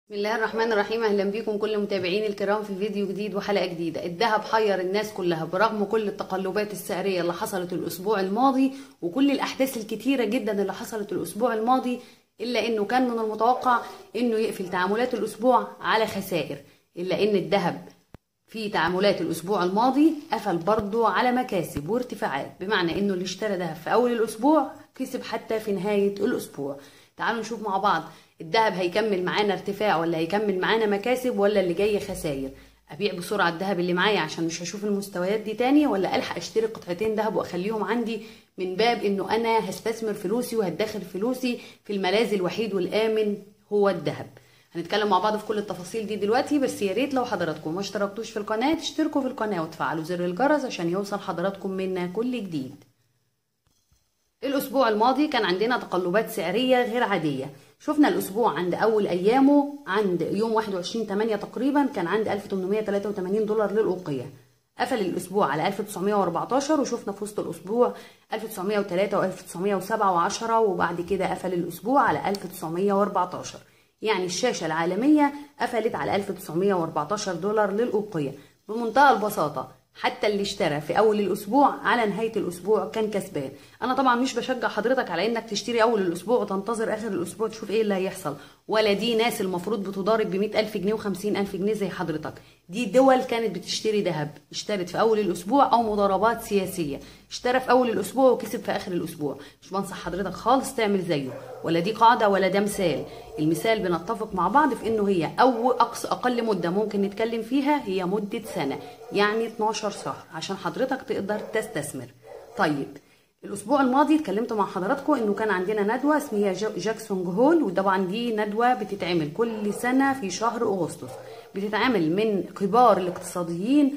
بسم الله الرحمن الرحيم اهلا بيكم كل متابعين الكرام في فيديو جديد وحلقه جديده الذهب حير الناس كلها برغم كل التقلبات السعريه اللي حصلت الاسبوع الماضي وكل الاحداث الكتيره جدا اللي حصلت الاسبوع الماضي الا انه كان من المتوقع انه يقفل تعاملات الاسبوع على خسائر الا ان الذهب في تعاملات الاسبوع الماضي قفل برضه على مكاسب وارتفاعات بمعنى انه اللي اشترى ذهب في اول الاسبوع كسب حتى في نهايه الاسبوع تعالوا نشوف مع بعض الذهب هيكمل معانا ارتفاع ولا هيكمل معانا مكاسب ولا اللي جاي خسائر ابيع بسرعه الذهب اللي معايا عشان مش هشوف المستويات دي تاني ولا الحق اشتري قطعتين ذهب واخليهم عندي من باب انه انا هستثمر فلوسي وهدخر فلوسي في الملاذ الوحيد والامن هو الذهب هنتكلم مع بعض في كل التفاصيل دي دلوقتي بس يا ريت لو حضراتكم ما اشتركتوش في القناه تشتركوا في القناه وتفعلوا زر الجرس عشان يوصل حضراتكم منا كل جديد الاسبوع الماضي كان عندنا تقلبات سعريه غير عاديه شفنا الاسبوع عند اول ايامه عند يوم 21 8 تقريبا كان عند 1883 دولار للاوقيه قفل الاسبوع على 1914 وشفنا في وسط الاسبوع 1903 و1907 و10 وبعد كده قفل الاسبوع على 1914 يعني الشاشه العالميه قفلت على 1914 دولار للاوقيه بمنتهى البساطه حتى اللي اشترى في اول الاسبوع على نهايه الاسبوع كان كسبان انا طبعا مش بشجع حضرتك على انك تشتري اول الاسبوع وتنتظر اخر الاسبوع تشوف ايه اللي هيحصل ولا دي ناس المفروض بتضارب ب ألف جنيه و ألف جنيه زي حضرتك دي دول كانت بتشتري ذهب اشترت في اول الاسبوع او مضاربات سياسيه اشترى في اول الاسبوع وكسب في اخر الاسبوع مش بنصح حضرتك خالص تعمل زيه ولا دي قاعده ولا ده مثال المثال بنتفق مع بعض في انه هي او اقصى اقل مده ممكن نتكلم فيها هي مده سنه يعني 12 شهر عشان حضرتك تقدر تستثمر طيب الاسبوع الماضي اتكلمت مع حضراتكم انه كان عندنا ندوه اسمها جاكسون هول وطبعا دي ندوه بتتعمل كل سنه في شهر اغسطس بتتعمل من كبار الاقتصاديين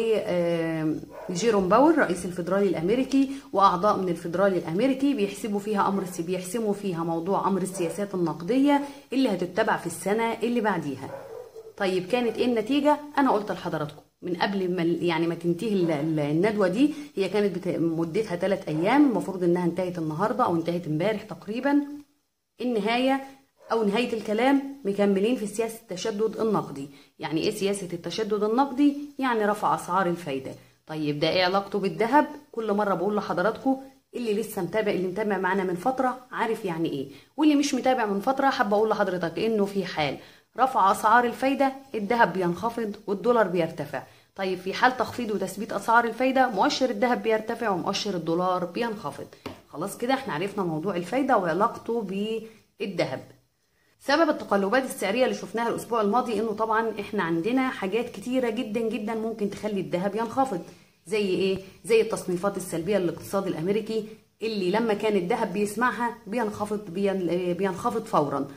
وجيروم باور رئيس الفدرالي الامريكي واعضاء من الفدرالي الامريكي بيحسبوا فيها امر بيحسموا فيها موضوع امر السياسات النقديه اللي هتتبع في السنه اللي بعديها طيب كانت ايه النتيجه انا قلت لحضراتكم من قبل ما يعني ما تنتهي الندوه دي هي كانت مدتها ثلاث ايام المفروض انها انتهت النهارده او انتهت امبارح تقريبا النهايه او نهايه الكلام مكملين في سياسه التشدد النقدي يعني ايه سياسه التشدد النقدي يعني رفع اسعار الفايده طيب ده ايه علاقته بالذهب كل مره بقول لحضراتكم اللي لسه متابع اللي متابع معانا من فتره عارف يعني ايه واللي مش متابع من فتره حابه اقول لحضرتك انه في حال رفع اسعار الفايده الذهب بينخفض والدولار بيرتفع طيب في حال تخفيض وتثبيت اسعار الفايده مؤشر الذهب بيرتفع ومؤشر الدولار بينخفض خلاص كده احنا عرفنا موضوع الفايده وعلاقته بالذهب سبب التقلبات السعريه اللي شفناها الاسبوع الماضي انه طبعا احنا عندنا حاجات كتيره جدا جدا ممكن تخلي الذهب ينخفض زي ايه زي التصنيفات السلبيه للاقتصاد الامريكي اللي لما كان الذهب بيسمعها بينخفض بينخفض فورا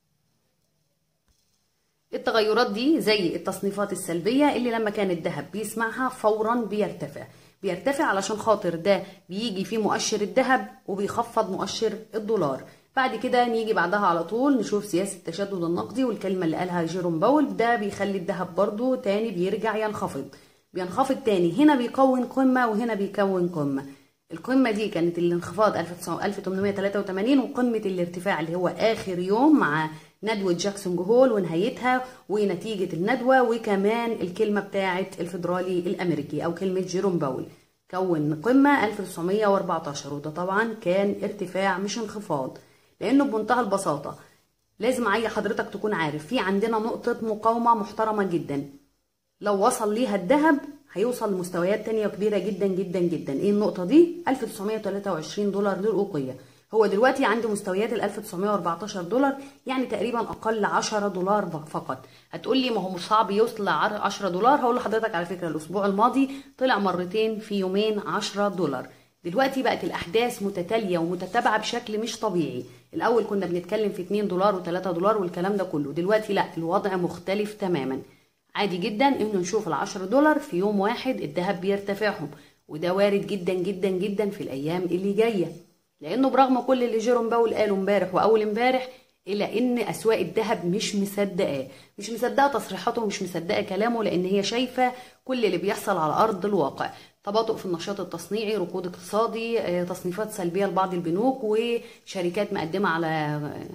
التغيرات دي زي التصنيفات السلبية اللي لما كان الذهب بيسمعها فورا بيرتفع بيرتفع علشان خاطر ده بيجي فيه مؤشر الذهب وبيخفض مؤشر الدولار بعد كده نيجي بعدها على طول نشوف سياسة التشدد النقدي والكلمة اللي قالها جيروم باول ده بيخلي الذهب برضو تاني بيرجع ينخفض بينخفض تاني هنا بيكون قمة وهنا بيكون قمة القمة دي كانت الانخفاض 1883 وقمة الارتفاع اللي هو آخر يوم مع ندوة جاكسون هول ونهايتها ونتيجة الندوة وكمان الكلمة بتاعة الفدرالي الأمريكي أو كلمة جيروم باول كون قمة 1914 وده طبعا كان ارتفاع مش انخفاض لأنه بمنتهى البساطة لازم أي حضرتك تكون عارف في عندنا نقطة مقاومة محترمة جدا لو وصل ليها الذهب هيوصل لمستويات تانية كبيرة جدا جدا جدا ايه النقطة دي 1923 دولار للأوقية هو دلوقتي عند مستويات ال 1914 دولار يعني تقريبا اقل 10 دولار فقط هتقول لي ما هو مش صعب يوصل ل 10 دولار هقول لحضرتك على فكره الاسبوع الماضي طلع مرتين في يومين 10 دولار دلوقتي بقت الاحداث متتاليه ومتتابعه بشكل مش طبيعي الاول كنا بنتكلم في 2 دولار و3 دولار والكلام ده كله دلوقتي لا الوضع مختلف تماما عادي جدا انه نشوف ال 10 دولار في يوم واحد الذهب بيرتفعهم وده وارد جدا جدا جدا في الايام اللي جايه لانه برغم كل اللي جيروم باول قاله امبارح واول امبارح الا ان اسواق الذهب مش مصدقاه مش مصدقه تصريحاته ومش مصدقه كلامه لان هي شايفه كل اللي بيحصل على ارض الواقع تباطؤ في النشاط التصنيعي ركود اقتصادي تصنيفات سلبيه لبعض البنوك وشركات مقدمه على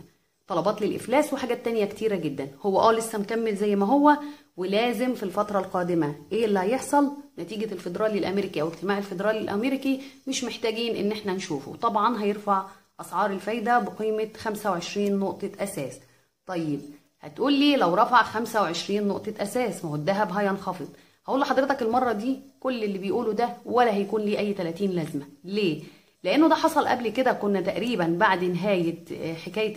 طلبات للإفلاس وحاجات تانية كتيرة جدا هو اه لسه مكمل زي ما هو ولازم في الفترة القادمة ايه اللي هيحصل نتيجة الفيدرالي الأمريكي أو اجتماع الفيدرالي الأمريكي مش محتاجين إن احنا نشوفه طبعا هيرفع أسعار الفايدة بقيمة 25 نقطة أساس طيب هتقول لي لو رفع 25 نقطة أساس ما هو الذهب هينخفض هقول لحضرتك المرة دي كل اللي بيقوله ده ولا هيكون ليه أي 30 لازمة ليه؟ لأنه ده حصل قبل كده كنا تقريبا بعد نهاية حكاية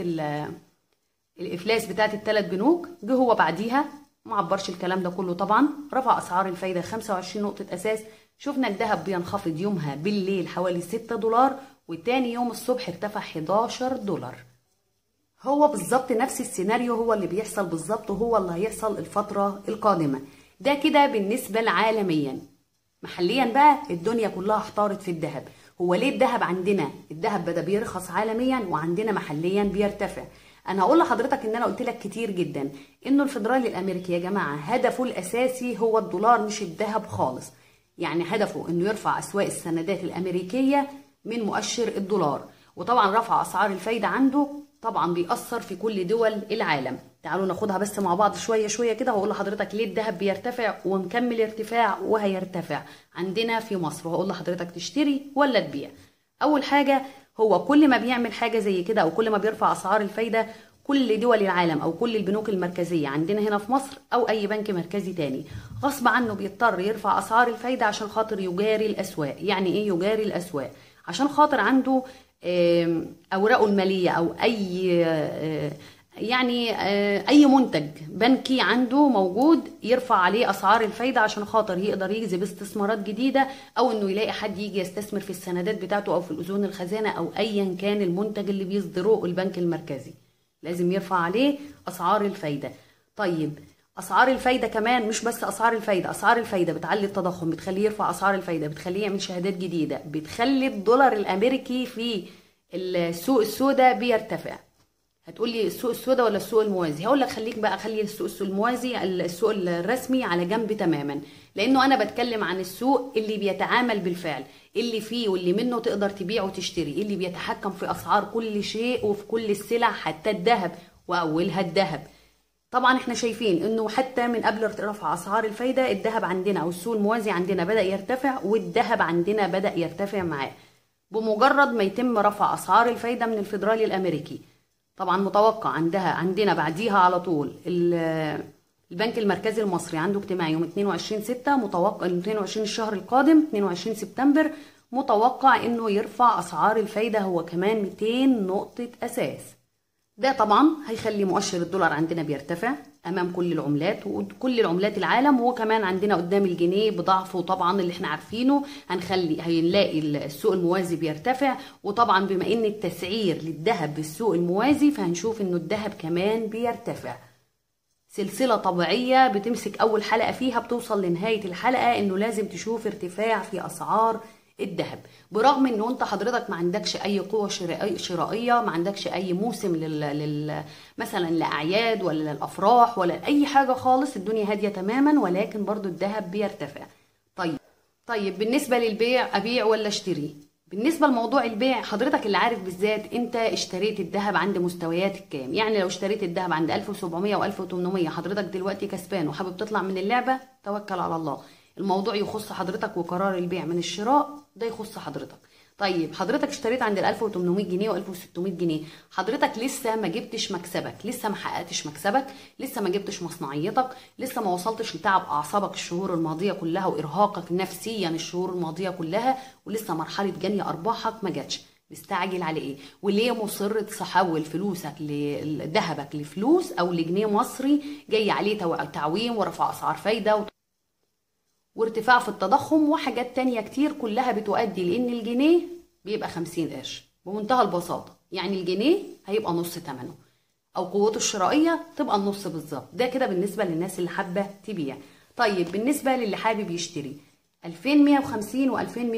الإفلاس بتاعت الثلاث بنوك جه هو بعديها ما عبرش الكلام ده كله طبعا رفع أسعار الفايدة 25 نقطة أساس شفنا الذهب بينخفض يومها بالليل حوالي 6 دولار وتاني يوم الصبح ارتفع 11 دولار هو بالظبط نفس السيناريو هو اللي بيحصل بالظبط وهو اللي هيحصل الفترة القادمة ده كده بالنسبة لعالميا محليا بقى الدنيا كلها احتارت في الذهب هو ليه الذهب عندنا الذهب بدا بيرخص عالميا وعندنا محليا بيرتفع انا هقول لحضرتك ان انا قلت لك كتير جدا انه الفدرالي الامريكي يا جماعه هدفه الاساسي هو الدولار مش الذهب خالص يعني هدفه انه يرفع اسواق السندات الامريكيه من مؤشر الدولار وطبعا رفع اسعار الفايده عنده طبعا بيأثر في كل دول العالم تعالوا ناخدها بس مع بعض شويه شويه كده وهقول لحضرتك ليه الذهب بيرتفع ومكمل ارتفاع وهيرتفع عندنا في مصر وهقول لحضرتك تشتري ولا تبيع اول حاجه هو كل ما بيعمل حاجه زي كده او كل ما بيرفع اسعار الفايده كل دول العالم او كل البنوك المركزيه عندنا هنا في مصر او اي بنك مركزي تاني غصب عنه بيضطر يرفع اسعار الفايده عشان خاطر يجاري الاسواق يعني ايه يجاري الاسواق عشان خاطر عنده اوراقه الماليه او اي يعني اي منتج بنكي عنده موجود يرفع عليه اسعار الفايده عشان خاطر يقدر يجذب استثمارات جديده او انه يلاقي حد يجي يستثمر في السندات بتاعته او في الاذون الخزانه او ايا كان المنتج اللي بيصدره البنك المركزي لازم يرفع عليه اسعار الفايده طيب اسعار الفايده كمان مش بس اسعار الفايده اسعار الفايده بتعلي التضخم بتخليه يرفع اسعار الفايده بتخليه يعمل شهادات جديده بتخلي الدولار الامريكي في السوق السوداء بيرتفع هتقول لي السوق السوداء ولا السوق الموازي هقول لك خليك بقى خلي السوق الموازي السوق الرسمي على جنب تماما لانه انا بتكلم عن السوق اللي بيتعامل بالفعل اللي فيه واللي منه تقدر تبيع وتشتري اللي بيتحكم في اسعار كل شيء وفي كل السلع حتى الذهب واولها الذهب طبعا احنا شايفين انه حتى من قبل رفع اسعار الفايده الذهب عندنا او السوق الموازي عندنا بدا يرتفع والذهب عندنا بدا يرتفع معاه بمجرد ما يتم رفع اسعار الفايده من الفدرالي الامريكي طبعا متوقع عندها عندنا بعديها على طول البنك المركزي المصري عنده اجتماع يوم 22 6 متوقع 22 الشهر القادم 22 سبتمبر متوقع انه يرفع اسعار الفايده هو كمان 200 نقطه اساس ده طبعا هيخلي مؤشر الدولار عندنا بيرتفع امام كل العملات وكل العملات العالم وكمان عندنا قدام الجنيه بضعفه طبعا اللي احنا عارفينه هنخلي هنلاقي السوق الموازي بيرتفع وطبعا بما ان التسعير للذهب بالسوق الموازي فهنشوف انه الذهب كمان بيرتفع سلسله طبيعيه بتمسك اول حلقه فيها بتوصل لنهايه الحلقه انه لازم تشوف ارتفاع في اسعار الذهب برغم انه انت حضرتك ما عندكش اي قوه شرائيه ما عندكش اي موسم لل... لل... مثلا لاعياد ولا للافراح ولا اي حاجه خالص الدنيا هاديه تماما ولكن برضو الذهب بيرتفع طيب طيب بالنسبه للبيع ابيع ولا اشتري بالنسبه لموضوع البيع حضرتك اللي عارف بالذات انت اشتريت الذهب عند مستويات كام يعني لو اشتريت الذهب عند 1700 و1800 حضرتك دلوقتي كسبان وحابب تطلع من اللعبه توكل على الله الموضوع يخص حضرتك وقرار البيع من الشراء ده يخص حضرتك طيب حضرتك اشتريت عند ال 1800 جنيه و 1600 جنيه حضرتك لسه ما جبتش مكسبك لسه ما حققتش مكسبك لسه ما جبتش مصنعيتك لسه ما وصلتش لتعب اعصابك الشهور الماضيه كلها وارهاقك نفسيا الشهور الماضيه كلها ولسه مرحله جني ارباحك ما جاتش مستعجل على ايه وليه مصر تحول فلوسك لذهبك لفلوس او لجنيه مصري جاي عليه تعويم ورفع اسعار فايده و... وارتفاع في التضخم وحاجات تانية كتير كلها بتؤدي لان الجنيه بيبقى 50 قرش بمنتهى البساطة يعني الجنيه هيبقى نص ثمنه او قوته الشرائية تبقى النص بالظبط ده كده بالنسبة للناس اللي حابة تبيع طيب بالنسبة للي حابب يشتري 2150 و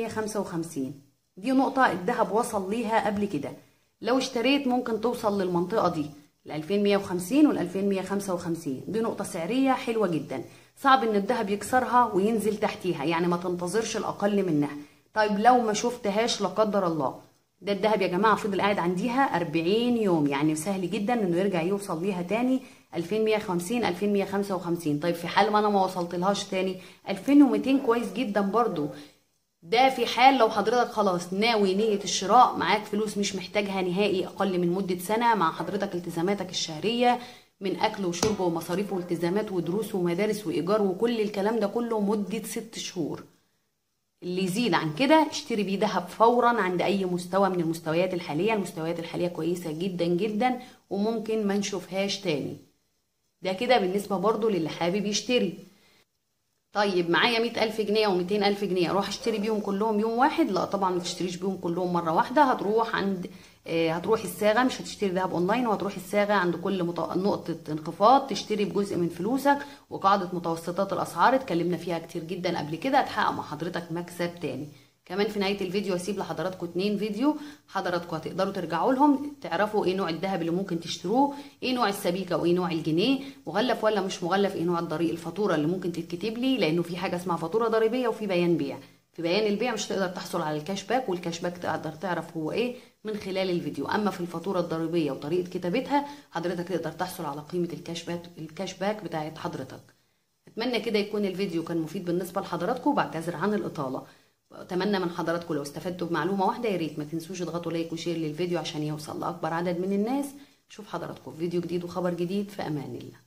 2155 دي نقطة الذهب وصل ليها قبل كده لو اشتريت ممكن توصل للمنطقة دي ل 2150 وال 2155 دي نقطة سعرية حلوة جدا صعب ان الذهب يكسرها وينزل تحتيها يعني ما تنتظرش الاقل منها طيب لو ما شفتهاش لا قدر الله ده الذهب يا جماعه فضل قاعد عنديها 40 يوم يعني سهل جدا انه يرجع يوصل ليها تاني 2150 2155 طيب في حال ما انا ما وصلتلهاش تاني 2200 كويس جدا برضو ده في حال لو حضرتك خلاص ناوي نية الشراء معاك فلوس مش محتاجها نهائي أقل من مدة سنة مع حضرتك التزاماتك الشهرية من أكل وشرب ومصاريف والتزامات ودروس ومدارس وإيجار وكل الكلام ده كله مدة ست شهور اللي يزيد عن كده اشتري بيه دهب فورا عند أي مستوى من المستويات الحالية المستويات الحالية كويسة جدا جدا وممكن ما نشوفهاش تاني ده كده بالنسبة برضو للي حابب يشتري طيب معايا مئة ألف جنيه أو ميتين ألف جنيه أروح أشتري بيهم كلهم يوم واحد لا طبعا ما تشتريش بيهم كلهم مرة واحدة هتروح عند آه، هتروح الصاغة مش هتشتري دهب أونلاين وهتروح الصاغة عند كل مط... نقطة انخفاض تشتري بجزء من فلوسك وقاعدة متوسطات الأسعار اتكلمنا فيها كتير جدا قبل كده هتحقق مع حضرتك مكسب تاني كمان في نهايه الفيديو هسيب لحضراتكم اتنين فيديو حضراتكم هتقدروا ترجعوا لهم تعرفوا ايه نوع الذهب اللي ممكن تشتروه ايه نوع السبيكه وايه نوع الجنيه مغلف ولا مش مغلف ايه نوع الضريق الفاتوره اللي ممكن تتكتب لي لانه في حاجه اسمها فاتوره ضريبيه وفي بيان بيع في بيان البيع مش تقدر تحصل على الكاش باك والكاش باك تقدر تعرف هو ايه من خلال الفيديو اما في الفاتوره الضريبيه وطريقه كتابتها حضرتك تقدر تحصل على قيمه الكاش باك الكاش باك بتاعت حضرتك اتمنى كده يكون الفيديو كان مفيد بالنسبه لحضراتكم وبعتذر عن الاطاله اتمنى من حضراتكم لو استفدتوا بمعلومه واحده يا ريت ما تنسوش تضغطوا لايك وشير للفيديو عشان يوصل لاكبر عدد من الناس اشوف حضراتكم في فيديو جديد وخبر جديد في امان الله